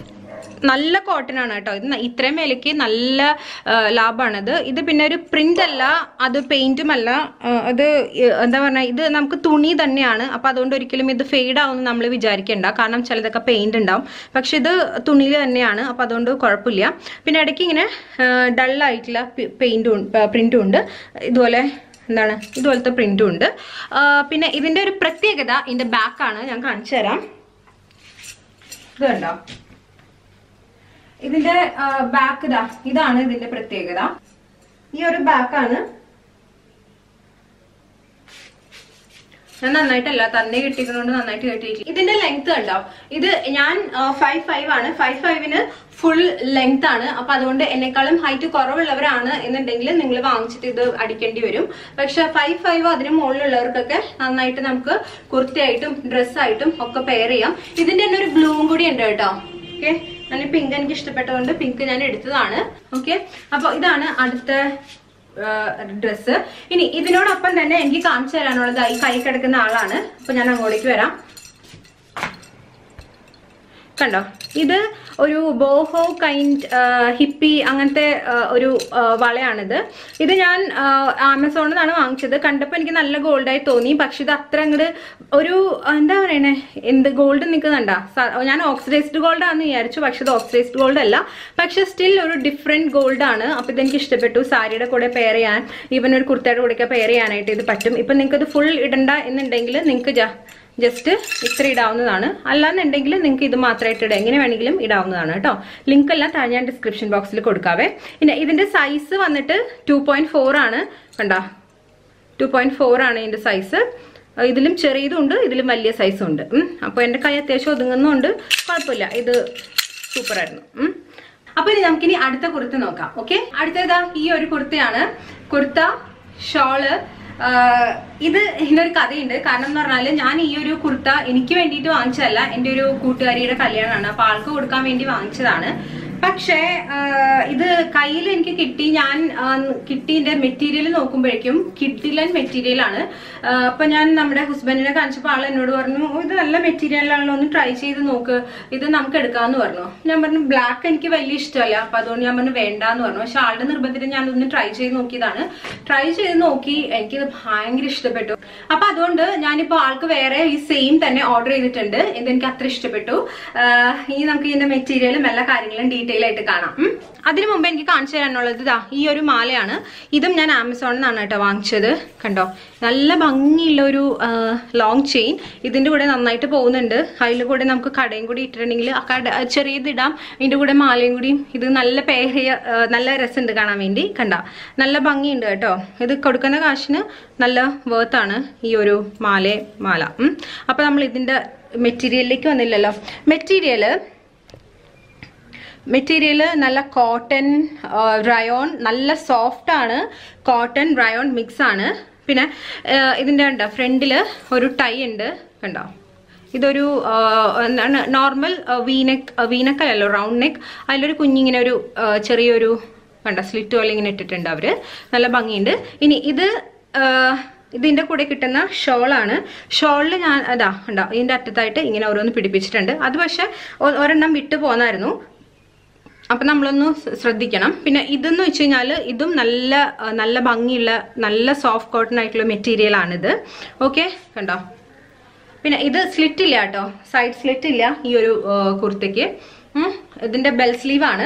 നല്ല കോട്ടൺ ആണ് കേട്ടോ ഇത് ന- ഇത്രയും വിലയ്ക്ക് നല്ല ആ, ലാഭാണിത് ഇത് പിന്നെ ഒരു പ്രിന്റ് അല്ല അത് പെയിന്റും അല്ല ആ, അത് ഈ- എന്താ പറഞ്ഞാ ഇത് നമുക്ക് തുണി തന്നെയാണ് അപ്പൊ അതുകൊണ്ട് ഒരിക്കലും ഇത് ഫെയ്ഡ് ആവുമെന്ന് നമ്മൾ വിചാരിക്കേണ്ട കാരണം ചിലതൊക്കെ പെയിന്റ് ഉണ്ടാവും പക്ഷെ ഇത് തുണിയിൽ തന്നെയാണ് അപ്പൊ അതുകൊണ്ട് കുഴപ്പമില്ല പിന്നെ ഇടയ്ക്ക് ഇങ്ങനെ ഡൾ ആയിട്ടുള്ള പെയിന്റും പ്രിന്റും ഉണ്ട് ഇതുപോലെ എന്താണ് ഇതുപോലത്തെ പ്രിന്റും ഉണ്ട് ആ, പിന്നെ ഇതിന്റെ ഒരു പ്രത്യേകത ഇതിന്റെ ബാക്കാണ് ഞാൻ കാണിച്ചു തരാം ഇത് കണ്ടോ ഇതിന്റെ ബാക്ക് ഇതാ ഇതാണ് ഇതിന്റെ പ്രത്യേകത ഈ ഒരു ബാക്കാണ് ഞാൻ നന്നായിട്ടല്ല തന്നെ കിട്ടിയതുകൊണ്ട് നന്നായിട്ട് കെട്ടിയിട്ടില്ല ഇതിന്റെ ലെങ്ത് കണ്ടോ ഇത് ഞാൻ ഫൈവ് ഫൈവ് ആണ് ഫൈവ് ഫൈവിന് ഫുൾ ലെങ്ത് ആണ് അപ്പൊ അതുകൊണ്ട് എന്നെക്കാളും ഹൈറ്റ് കുറവുള്ളവരാണ് എന്നുണ്ടെങ്കിൽ നിങ്ങൾ വാങ്ങിച്ചിട്ട് ഇത് അടിക്കേണ്ടി വരും പക്ഷെ ഫൈവ് ഫൈവ് അതിന് മുകളിലുള്ളവർക്കൊക്കെ നന്നായിട്ട് നമുക്ക് കുർത്തയായിട്ടും ഡ്രസ്സായിട്ടും ഒക്കെ പെയർ ചെയ്യാം ഇതിന്റെ തന്നെ ഒരു ബ്ലൂവും കൂടി ഉണ്ട് കേട്ടോ ഓക്കെ ഞാൻ പിങ്ക് എനിക്ക് ഇഷ്ടപ്പെട്ടതുകൊണ്ട് പിങ്ക് ഞാൻ എടുത്തതാണ് ഓക്കെ അപ്പൊ ഇതാണ് അടുത്ത ഡ്രസ്സ് ഇനി ഇതിനോടൊപ്പം തന്നെ എനിക്ക് കാണിച്ചു തരാനുള്ളത് ഈ കൈ കിടക്കുന്ന ആളാണ് അപ്പൊ ഞാൻ അങ്ങോട്ടേക്ക് വരാം കണ്ടോ ഇത് ഒരു ബോഹോ കൈൻഡ് ഹിപ്പി അങ്ങനത്തെ ആ, ഒരു ആ, വളയാണിത് ഇത് ഞാൻ ആ, ആമസോണിൽ നിന്നാണ് വാങ്ങിച്ചത് കണ്ടപ്പോൾ എനിക്ക് നല്ല ഗോൾഡായി തോന്നി പക്ഷെ ഇത് അത്ര അങ്ങോട്ട് ഒരു ആ, എന്താ പറയണേ എന്ത് ഗോൾഡ് നിൽക്കുന്നുണ്ടാ ഞാൻ ഓക്സിഡൈസ്ഡ് ഗോൾഡ് ആണെന്ന് വിചാരിച്ചു പക്ഷെ ഇത് ഓക്സിഡൈസ്ഡ് ഗോൾഡ് അല്ല പക്ഷെ സ്റ്റിൽ ഒരു ഡിഫറെന്റ് ഗോൾഡ് ആണ് അപ്പൊ ഇതെനിക്ക് ഇഷ്ടപ്പെട്ടു സാരിയുടെ കൂടെ പെയർ ചെയ്യാൻ ഈവൻ ഒരു കുർത്തയുടെ കൂടെ പെയർ ചെയ്യാനായിട്ട് ഇത് പറ്റും ഇപ്പൊ നിങ്ങൾക്ക് ഇത് ഫുൾ ഇടണ്ട എന്നുണ്ടെങ്കിൽ നിങ്ങൾക്ക് ജസ്റ്റ് ഇത്ര ഇടാവുന്നതാണ് അല്ലാന്നുണ്ടെങ്കിൽ നിങ്ങൾക്ക് ഇത് മാത്രമായിട്ട് ഇടാം എങ്ങനെ വേണമെങ്കിലും ഇടാവുന്നതാണ് കേട്ടോ ലിങ്ക് എല്ലാം താഴെ ഞാൻ ഡിസ്ക്രിപ്ഷൻ ബോക്സിൽ കൊടുക്കാവേ പിന്നെ ഇതിന്റെ സൈസ് വന്നിട്ട് ടു പോയിന്റ് ഫോർ ആണ് കണ്ടോ ടു പോയിന്റ് ഫോർ ആണ് ഇതിന്റെ സൈസ് ഇതിലും ചെറിയതും ഉണ്ട് ഇതിലും വലിയ സൈസും ഉണ്ട് അപ്പോൾ എൻ്റെ കൈ അത്യാവശ്യം ഒതുങ്ങുന്നുണ്ട് കുഴപ്പമില്ല ഇത് സൂപ്പർ ആയിരുന്നു ഉം. അപ്പൊ ഇനി നമുക്കിനി അടുത്ത കുർത്ത നോക്കാം ഓക്കെ അടുത്തതാ ഈ ഒരു കുർത്തയാണ് കുർത്ത ഷോള് ആഹ് ഇത് ഇതിനൊരു കഥയുണ്ട് കാരണം എന്ന് പറഞ്ഞാല് ഞാൻ ഈ ഒരു കുർത്ത എനിക്ക് വേണ്ടിയിട്ട് വാങ്ങിച്ചതല്ല എൻ്റെ ഒരു കൂട്ടുകാരിയുടെ കല്യാണമാണ് അപ്പൊ ആൾക്ക് കൊടുക്കാൻ വേണ്ടി വാങ്ങിച്ചതാണ് പക്ഷേ ആ, ഇത് കയ്യിൽ എനിക്ക് കിട്ടി ഞാൻ ആ, കിട്ടിന്റെ മെറ്റീരിയൽ നോക്കുമ്പോഴേക്കും കിഡിലൻ മെറ്റീരിയൽ ആണ് ആ, അപ്പൊ ഞാൻ നമ്മുടെ ഹസ്ബൻഡിനെ കാണിച്ചപ്പോൾ ആൾ എന്നോട് പറഞ്ഞു "ഓ, ഇത് നല്ല മെറ്റീരിയൽ ആണല്ലോ ഒന്ന് ട്രൈ ചെയ്ത് നോക്ക് ഇത് നമുക്ക് എടുക്കാന്ന് പറഞ്ഞു ഞാൻ പറഞ്ഞു ബ്ലാക്ക് എനിക്ക് വലിയ ഇഷ്ടമല്ല അപ്പൊ അതുകൊണ്ട് ഞാൻ പറഞ്ഞു വേണ്ടാന്ന് പറഞ്ഞു പക്ഷെ ആളുടെ നിർബന്ധത്തിന് ഞാൻ ഒന്ന് ട്രൈ ചെയ്ത് നോക്കിയതാണ് ട്രൈ ചെയ്ത് നോക്കി എനിക്കിത് ഭയങ്കര ഇഷ്ടപ്പെട്ടു അപ്പൊ അതുകൊണ്ട് ഞാനിപ്പോ ആൾക്ക് വേറെ ഈ സെയിം തന്നെ ഓർഡർ ചെയ്തിട്ടുണ്ട് ഇത് എനിക്ക് അത്ര ഇഷ്ടപ്പെട്ടു ആഹ് ഇനി നമുക്ക് ഇതിന്റെ മെറ്റീരിയലും എല്ലാ കാര്യങ്ങളും ഡീറ്റെയിൽ ആയിട്ട് കാണാം ഉം. അതിനു മുമ്പ് എനിക്ക് കാണിച്ചു തരാനുള്ളത് ഇതാ ഈ ഒരു മാലയാണ് ഇതും ഞാൻ ആമസോണിൽ നിന്നാണ് കേട്ടോ വാങ്ങിച്ചത് കണ്ടോ നല്ല ഭംഗിയുള്ള ഒരു ലോങ് ചെയിൻ ഇതിന്റെ കൂടെ നന്നായിട്ട് പോകുന്നുണ്ട് അതിൽ കൂടെ നമുക്ക് കടയും കൂടി ഇട്ടിട്ടുണ്ടെങ്കിൽ ആ കട ആ ചെറിയത് ഇടാം ഇതിന്റെ കൂടെ മാലയും കൂടിയും ഇത് നല്ല പേരിയ നല്ല രസമുണ്ട് കാണാൻ വേണ്ടി കണ്ട നല്ല ഭംഗിയുണ്ട് കേട്ടോ ഇത് കൊടുക്കുന്ന കാശിന് നല്ല വേർത്താണ് ഈ ഒരു മാല മാല ഉം. അപ്പൊ നമ്മൾ ഇതിന്റെ മെറ്റീരിയലിലേക്ക് വന്നില്ലല്ലോ മെറ്റീരിയല് മെറ്റീരിയൽ നല്ല കോട്ടൺ റയോൺ നല്ല സോഫ്റ്റ് ആണ് കോട്ടൺ റയോൺ മിക്സ് ആണ് പിന്നെ ആ, ഇതിന്റെ കണ്ടോ ഫ്രണ്ടില് ഒരു ടൈ ഉണ്ട് കണ്ടോ ഇതൊരു ആ, എന്താണ് നോർമൽ വീനെക്ക് വീനക്കല്ലല്ലോ റൗണ്ട് നെക്ക് അതിലൊരു കുഞ്ഞിങ്ങനെ ഒരു ആ, ചെറിയൊരു കണ്ട സ്ലിറ്റ് പോലെ ഇങ്ങനെ ഇട്ടിട്ടുണ്ട് അവര് നല്ല ഭംഗിയുണ്ട് ഇനി ഇത് ആ, ഇതിന്റെ കൂടെ കിട്ടുന്ന ഷോളാണ് ഷോളിൽ ഞാൻ അതാ ഉണ്ടോ ഇതിന്റെ അറ്റത്തായിട്ട് ഇങ്ങനെ ഓരോന്ന് പിടിപ്പിച്ചിട്ടുണ്ട് അത് പക്ഷെ ഒ- ഒരെണ്ണം വിട്ടു പോന്നായിരുന്നു അപ്പൊ നമ്മളൊന്ന് സ് ശ്രദ്ധിക്കണം പിന്നെ ഇതെന്ന് വെച്ച് കഴിഞ്ഞാൽ ഇതും നല്ല ആ, നല്ല ഭംഗിയുള്ള നല്ല സോഫ്റ്റ് കോട്ടൺ ആയിട്ടുള്ള മെറ്റീരിയൽ ആണിത് ഓക്കെ കണ്ടോ പിന്നെ ഇത് സ്ലിറ്റ് ഇല്ല കേട്ടോ സൈഡ് സ്ലിറ്റ് ഇല്ല ഈ ഒരു ആ, കുർത്തയ്ക്ക് ഉം. ഇതിന്റെ ബെൽ സ്ലീവ് ആണ്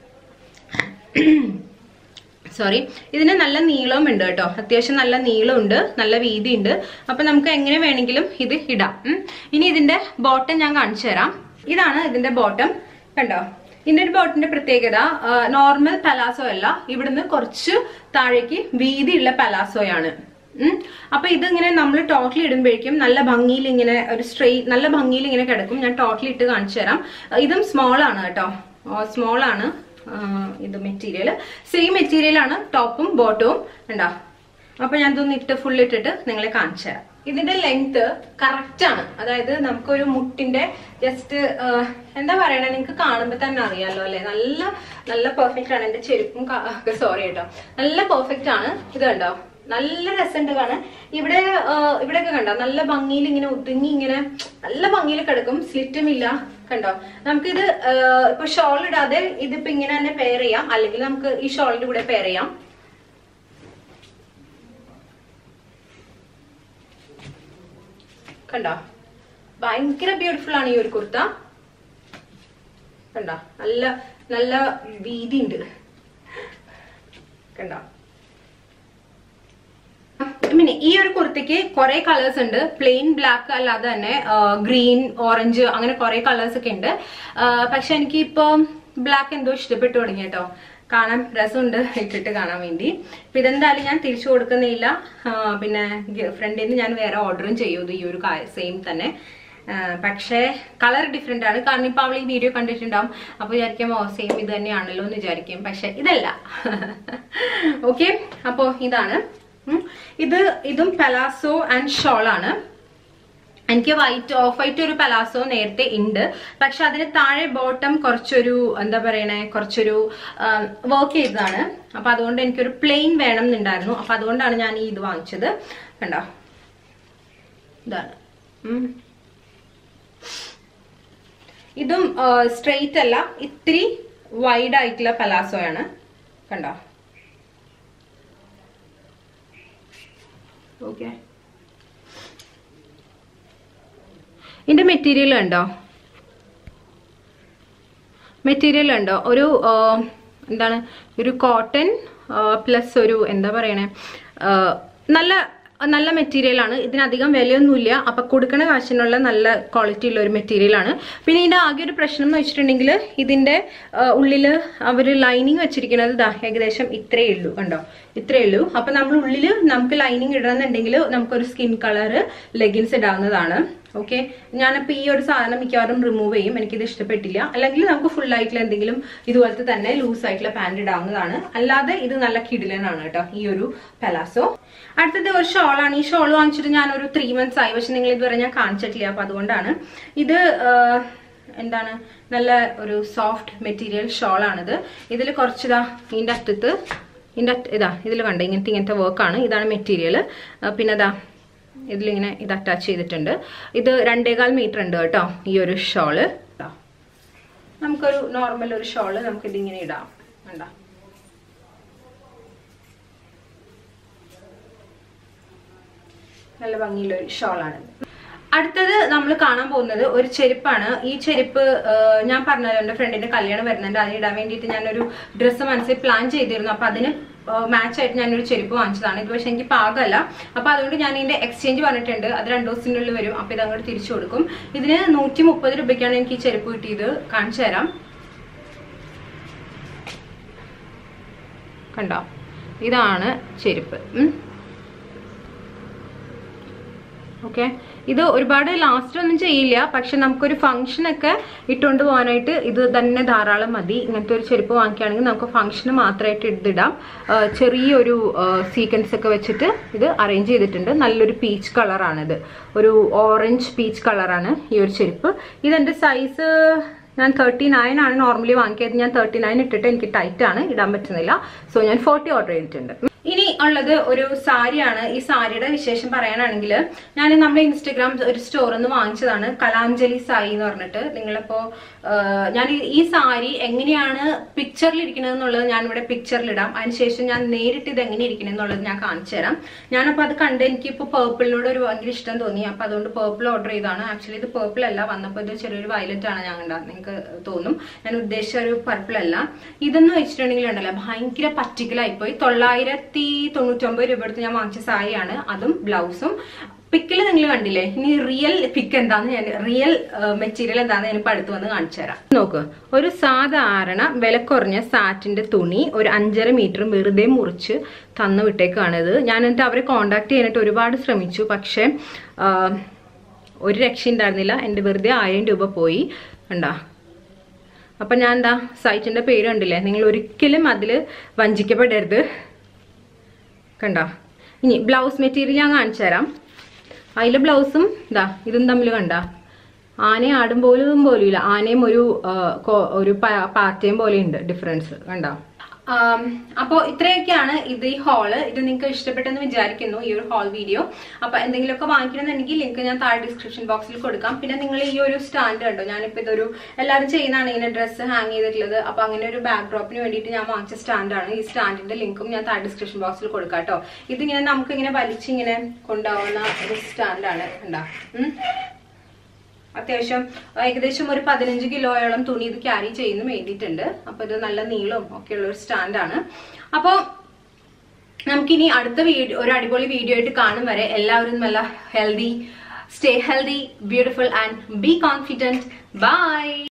സോറി ഇതിന് നല്ല നീളവും ഉണ്ട് കേട്ടോ അത്യാവശ്യം നല്ല നീളമുണ്ട് നല്ല വീതിയുണ്ട് അപ്പൊ നമുക്ക് എങ്ങനെ വേണമെങ്കിലും ഇത് ഇടാം ഉം. ഇനി ഇതിന്റെ ബോട്ടം ഞാൻ കാണിച്ചു തരാം ഇതാണ് ഇതിന്റെ ബോട്ടം കണ്ടോ ഇതിന്റെ ഒരു ബോട്ടിന്റെ പ്രത്യേകത നോർമൽ പലാസോ അല്ല ഇവിടുന്ന് കുറച്ച് താഴേക്ക് വീതിയുള്ള പലാസോയാണ് ഉം. അപ്പൊ ഇതിങ്ങനെ നമ്മൾ ടോട്ടലി ഇടുമ്പോഴേക്കും നല്ല ഭംഗിയിൽ ഇങ്ങനെ ഒരു സ്ട്രെയിറ്റ് നല്ല ഭംഗിയിൽ ഇങ്ങനെ കിടക്കും ഞാൻ ടോട്ടലി ഇട്ട് കാണിച്ചു തരാം ഇതും സ്മോൾ ആണ് കേട്ടോ സ്മോൾ ആണ് ആ, ഇത് മെറ്റീരിയൽ സെയിം മെറ്റീരിയൽ ആണ് ടോപ്പും ബോട്ടവും ഉണ്ടോ അപ്പൊ ഞാൻ ഇതൊന്ന് ഇട്ട് ഫുൾ ഇട്ടിട്ട് നിങ്ങളെ കാണിച്ചു തരാം ഇതിന്റെ ലെങ്ത് കറക്റ്റ് ആണ് അതായത് നമുക്കൊരു മുട്ടിന്റെ ജസ്റ്റ് എന്താ പറയണേ നിങ്ങൾക്ക് കാണുമ്പോൾ തന്നെ അറിയാലോ അല്ലെ നല്ല നല്ല പെർഫെക്റ്റ് ആണ് എന്റെ ചെരുപ്പും സോറി കേട്ടോ നല്ല പെർഫെക്റ്റ് ആണ് ഇത് കണ്ടോ നല്ല രസമുണ്ട് കാണാൻ ഇവിടെ ആ, ഇവിടെയൊക്കെ കണ്ടോ നല്ല ഭംഗിയിൽ ഇങ്ങനെ ഒതുങ്ങി ഇങ്ങനെ നല്ല ഭംഗിയിൽ കിടക്കും സ്ലിറ്റും ഇല്ല കണ്ടോ നമുക്കിത് ആ, ഇപ്പൊ ഷോൾ ഇടാതെ ഇതിപ്പോ ഇങ്ങനെ തന്നെ പെയർ ചെയ്യാം അല്ലെങ്കിൽ നമുക്ക് ഈ ഷോളിന്റെ കൂടെ പെയർ ചെയ്യാം കണ്ടോ ഭയങ്കര ബ്യൂട്ടിഫുൾ ആണ് ഈ ഒരു കുർത്ത കണ്ടോ നല്ല നല്ല വീതി ഉണ്ട് കണ്ടോ പിന്നെ ഈ ഒരു കുർത്തിക്ക് കുറെ കളേഴ്സ് ഉണ്ട് പ്ലെയിൻ ബ്ലാക്ക് അല്ലാതെ തന്നെ ഗ്രീൻ ഓറഞ്ച് അങ്ങനെ കുറെ കളേഴ്സ് ഒക്കെ ഉണ്ട് ആ, പക്ഷെ എനിക്ക് ഇപ്പൊ ബ്ലാക്ക് എന്തോ ഇഷ്ടപ്പെട്ടു തുടങ്ങി കേട്ടോ കാണാൻ രസമുണ്ട് ഇട്ടിട്ട് കാണാൻ വേണ്ടി അപ്പൊ ഇതെന്തായാലും ഞാൻ തിരിച്ചു കൊടുക്കുന്നില്ല ആ, പിന്നെ ഫ്രണ്ടിൽ നിന്ന് ഞാൻ വേറെ ഓർഡറും ചെയ്യും ഈ ഒരു സെയിം തന്നെ ആ, പക്ഷേ കളർ ഡിഫറെന്റ് ആണ് കാരണം ഇപ്പൊ അവൾ ഈ വീഡിയോ കണ്ടിട്ടുണ്ടാവും അപ്പൊ വിചാരിക്കും ഓ സെയിം ഇത് തന്നെയാണല്ലോ എന്ന് വിചാരിക്കും പക്ഷെ ഇതല്ല ഓക്കെ അപ്പോ ഇതാണ് ഉം. ഇത് ഇതും പലാസോ ആൻഡ് ഷോൾ ആണ് എനിക്ക് വൈറ്റ് ഓഫ് വൈറ്റ് ഒരു പലാസോ നേരത്തെ ഉണ്ട് പക്ഷെ അതിന് താഴെ ബോട്ടം കുറച്ചൊരു എന്താ പറയണേ കുറച്ചൊരു വർക്ക് ചെയ്തതാണ് അപ്പൊ അതുകൊണ്ട് എനിക്കൊരു പ്ലെയിൻ വേണം എന്നുണ്ടായിരുന്നു അപ്പൊ അതുകൊണ്ടാണ് ഞാൻ ഈ ഇത് വാങ്ങിച്ചത് കണ്ടോ ഇതാണ് ഉം. ഇതും സ്ട്രെയിറ്റ് അല്ല ഇത്തിരി വൈഡ് ആയിട്ടുള്ള പലാസോ ആണ് കണ്ടോ ഓക്കെ ഇതിന്റെ മെറ്റീരിയൽ ഉണ്ടോ മെറ്റീരിയൽ ഉണ്ടോ ഒരു ആ, എന്താണ് ഒരു കോട്ടൺ പ്ലസ് ഒരു എന്താ പറയണേ ആ, നല്ല നല്ല മെറ്റീരിയൽ ആണ് ഇതിനധികം വിലയൊന്നുമില്ല അപ്പൊ കൊടുക്കണ കാശിനുള്ള നല്ല ക്വാളിറ്റി ഉള്ള ഒരു മെറ്റീരിയൽ ആണ് പിന്നെ ഇതിന്റെ ആകെ ഒരു പ്രശ്നം എന്ന് വെച്ചിട്ടുണ്ടെങ്കിൽ ഇതിന്റെ ആ, ഉള്ളില് അവര് ലൈനിങ് വെച്ചിരിക്കുന്നത് ദാ ഏകദേശം ഇത്രയേ ഉള്ളൂ കണ്ടോ ഇത്രയേ ഉള്ളൂ അപ്പൊ നമ്മൾ ഉള്ളില് നമുക്ക് ലൈനിങ് ഇടണമെന്നുണ്ടെങ്കിൽ നമുക്കൊരു സ്കിൻ കളർ ലെഗിൻസ് ഇടാവുന്നതാണ് ഓക്കെ ഞാനിപ്പോ ഈ ഒരു സാധനം മിക്കവാറും റിമൂവ് ചെയ്യും എനിക്കിത് ഇഷ്ടപ്പെട്ടില്ല അല്ലെങ്കിൽ നമുക്ക് ഫുൾ ആയിട്ടുള്ള എന്തെങ്കിലും ഇതുപോലത്തെ തന്നെ ലൂസ് ആയിട്ടുള്ള പാന്റ് ഇടാവുന്നതാണ് അല്ലാതെ ഇത് നല്ല കിടിലനാണ് കേട്ടോ ഈ ഒരു പലാസോ അടുത്തത് ഒരു ഷോളാണ് ഈ ഷോൾ വാങ്ങിച്ചിട്ട് ഞാൻ ഒരു ത്രീ മന്ത്സ് ആയി പക്ഷെ നിങ്ങൾ ഇതുവരെ ഞാൻ കാണിച്ചിട്ടില്ല അപ്പൊ അതുകൊണ്ടാണ് ഇത് ആ, എന്താണ് നല്ല ഒരു സോഫ്റ്റ് മെറ്റീരിയൽ ഷോളാണിത് ഇതിൽ കുറച്ചിതാ ഇതിൻ്റെ അറ്റത്ത് ഇതിൻ്റെ അറ്റ ഇതാ ഇതിൽ കണ്ട ഇങ്ങനത്തെ ഇങ്ങനത്തെ വർക്കാണ് ഇതാണ് മെറ്റീരിയൽ പിന്നെ ഇതാ ഇതിലിങ്ങനെ ഇത് അറ്റാച്ച് ചെയ്തിട്ടുണ്ട് ഇത് രണ്ടേകാൽ മീറ്റർ ഉണ്ട് കേട്ടോ ഈ ഒരു ഷോള് നമുക്കൊരു നോർമൽ ഒരു ഷോള് നമുക്ക് ഇതിങ്ങനെ ഇടാം കണ്ടോ നല്ല ഭംഗിയുള്ള ഒരു ഷോളാണ് അടുത്തത് നമ്മൾ കാണാൻ പോകുന്നത് ഒരു ചെരുപ്പാണ് ഈ ചെരുപ്പ് ആ, ഞാൻ പറഞ്ഞല്ലോ എന്റെ ഫ്രണ്ടിന്റെ കല്യാണം വരുന്നുണ്ട് അതിന് ഇടാൻ വേണ്ടിയിട്ട് ഞാനൊരു ഡ്രസ്സ് മനസ്സിൽ പ്ലാൻ ചെയ്തിരുന്നു അപ്പൊ അതിന് മാച്ച് ആയിട്ട് ഞാനൊരു ചെരുപ്പ് വാങ്ങിച്ചതാണ് ഇത് പക്ഷെ എനിക്ക് പാകമല്ല അപ്പൊ അതുകൊണ്ട് ഞാൻ ഇതിന്റെ എക്സ്ചേഞ്ച് പറഞ്ഞിട്ടുണ്ട് അത് രണ്ടു ദിവസത്തിനുള്ളിൽ വരും അപ്പൊ ഇത് അങ്ങോട്ട് തിരിച്ചു കൊടുക്കും ഇതിന് നൂറ്റി മുപ്പത് രൂപയ്ക്കാണ് എനിക്ക് ഈ ചെരുപ്പ് കിട്ടിയത് കാണിച്ചു തരാം കണ്ടോ ഇതാണ് ചെരുപ്പ് ഉം. ഓക്കെ ഇത് ഒരുപാട് ലാസ്റ്റ് ഒന്നും ചെയ്യില്ല പക്ഷെ നമുക്കൊരു ഫംഗ്ഷൻ ഒക്കെ ഇട്ടുകൊണ്ട് പോകാനായിട്ട് ഇത് തന്നെ ധാരാളം മതി ഇങ്ങനത്തെ ഒരു ചെരുപ്പ് വാങ്ങിക്കുകയാണെങ്കിൽ നമുക്ക് ഫംഗ്ഷന് മാത്രമായിട്ട് ഇതിടാം ആ, ചെറിയൊരു സീക്വൻസ് ഒക്കെ വെച്ചിട്ട് ഇത് അറേഞ്ച് ചെയ്തിട്ടുണ്ട് നല്ലൊരു പീച്ച് കളറാണിത് ഒരു ഓറഞ്ച് പീച്ച് കളറാണ് ഈ ഒരു ചെരുപ്പ് ഇതെന്റെ സൈസ് ഞാൻ തേർട്ടി നയൻ ആണ് നോർമലി വാങ്ങിയത് ഞാൻ തേർട്ടി നയൻ ഇട്ടിട്ട് എനിക്ക് ടൈറ്റ് ആണ് ഇടാൻ പറ്റുന്നില്ല സോ ഞാൻ ഫോർട്ടി ഓർഡർ ചെയ്തിട്ടുണ്ട് ഇനി ഉള്ളത് ഒരു സാരിയാണ് ഈ സാരിയുടെ വിശേഷം പറയാനാണെങ്കിൽ ഞാൻ നമ്മുടെ ഇൻസ്റ്റഗ്രാം ഒരു സ്റ്റോറിൽ നിന്ന് വാങ്ങിച്ചതാണ് കലാഞ്ജലി സായി എന്ന് പറഞ്ഞിട്ട് നിങ്ങളിപ്പോ ആ, ഞാൻ ഈ- ഈ സാരി എങ്ങനെയാണ് പിക്ചറിൽ ഇരിക്കുന്നത് എന്നുള്ളത് ഞാൻ ഇവിടെ പിക്ചറിൽ ഇടാം അതിനുശേഷം ഞാൻ നേരിട്ട് ഇത് എങ്ങനെ ഇരിക്കുന്നത് എന്നുള്ളത് ഞാൻ കാണിച്ചു തരാം ഞാനപ്പോൾ അത് കണ്ട് എനിക്ക് ഇപ്പോൾ പേർപ്പിളിനോട് ഒരു ഭയങ്കര ഇഷ്ടം തോന്നി അപ്പൊ അതുകൊണ്ട് പേർപ്പിൾ ഓർഡർ ചെയ്താണ് ആക്ച്വലി ഇത് പേർപ്പിൾ അല്ല വന്നപ്പോൾ ഇത് ചെറിയൊരു വയലറ്റ് ആണ് ഞാൻ കണ്ടത് നിങ്ങൾക്ക് തോന്നും ഞാൻ ഉദ്ദേശിച്ച ഒരു പർപ്പിൾ അല്ല ഇതെന്ന് വെച്ചിട്ടുണ്ടെങ്കിൽ ഉണ്ടല്ലോ ഭയങ്കര പറ്റിക്കലായി പോയി തൊള്ളായിരത്തി തൊണ്ണൂറ്റൊമ്പത് രൂപ എടുത്ത് ഞാൻ വാങ്ങിച്ച സാരിയാണ് അതും ബ്ലൗസും പിക്കിൽ നിങ്ങൾ കണ്ടില്ലേ ഇനി റിയൽ പിക്ക് എന്താന്ന് ഞാൻ റിയൽ മെറ്റീരിയൽ എന്താന്ന് ഞാൻ ഇപ്പൊ അടുത്ത് വന്ന് കാണിച്ചു തരാം നോക്ക് ഒരു സാധാരണ വില കുറഞ്ഞ സാറ്റിന്റെ തുണി ഒരു അഞ്ചര മീറ്റർ വെറുതെ മുറിച്ച് തന്നു വിട്ടേക്കാണിത് ഞാൻ എന്നിട്ട് അവരെ കോണ്ടാക്ട് ചെയ്യാനായിട്ട് ഒരുപാട് ശ്രമിച്ചു പക്ഷെ ആ, ഒരു രക്ഷ ഉണ്ടായിരുന്നില്ല എൻ്റെ വെറുതെ ആയിരം രൂപ പോയി കണ്ടാ അപ്പം ഞാൻ എന്താ സൈറ്റിൻ്റെ പേര് കണ്ടില്ലേ നിങ്ങൾ ഒരിക്കലും അതിൽ വഞ്ചിക്കപ്പെടരുത് കണ്ടോ ഇനി ബ്ലൗസ് മെറ്റീരിയൽ ഞാൻ കാണിച്ചു തരാം അതിലെ ബ്ലൗസും ഇതാ ഇതും തമ്മിൽ കണ്ട ആനയെ ആടും പോലും പോലും ഇല്ല ആനയും ഒരു ആ, കോ- ഒരു പാ- പാറ്റയും പോലെ ഉണ്ട് ഡിഫറൻസ് കണ്ടോ അപ്പോൾ ഇത്രയൊക്കെയാണ് ഇത് ഈ ഹാള് ഇത് നിങ്ങൾക്ക് ഇഷ്ടപ്പെട്ടെന്ന് വിചാരിക്കുന്നു ഈ ഒരു ഹാൾ വീഡിയോ അപ്പൊ എന്തെങ്കിലുമൊക്കെ വാങ്ങിക്കണമെന്നുണ്ടെങ്കിൽ ലിങ്ക് ഞാൻ താഴെ ഡിസ്ക്രിപ്ഷൻ ബോക്സിൽ കൊടുക്കാം പിന്നെ നിങ്ങൾ ഈ ഒരു സ്റ്റാൻഡ് കണ്ടോ ഞാനിപ്പോൾ ഇതൊരു എല്ലാവരും ചെയ്യുന്നതാണ് ഇങ്ങനെ ഡ്രസ്സ് ഹാങ് ചെയ്തിട്ടുള്ളത് അപ്പൊ അങ്ങനെ ഒരു ബാക്ക് ഡ്രോപ്പിന് വേണ്ടിയിട്ട് ഞാൻ വാങ്ങിച്ച സ്റ്റാൻഡാണ് ഈ സ്റ്റാൻഡിന്റെ ലിങ്കും ഞാൻ താഴെ ഡിസ്ക്രിപ്ഷൻ ബോക്സിൽ കൊടുക്കാം കേട്ടോ ഇതിങ്ങനെ നമുക്ക് ഇങ്ങനെ വലിച്ചിങ്ങനെ കൊണ്ടുപോകുന്ന ഒരു സ്റ്റാൻഡാണ് ഉണ്ടാ അത്യാവശ്യം ഏകദേശം ഒരു പതിനഞ്ച് കിലോയോളം തുണി ഇത് ക്യാരി ചെയ്യുന്നു വേണ്ടിയിട്ടുണ്ട് അപ്പൊ ഇത് നല്ല നീളവും ഒക്കെ ഉള്ള ഒരു സ്റ്റാൻഡാണ് അപ്പോൾ നമുക്കിനി അടുത്ത വീഡിയോ ഒരു അടിപൊളി വീഡിയോ ആയിട്ട് കാണും വരെ എല്ലാവരും നല്ല healthy stay healthy beautiful and be confident by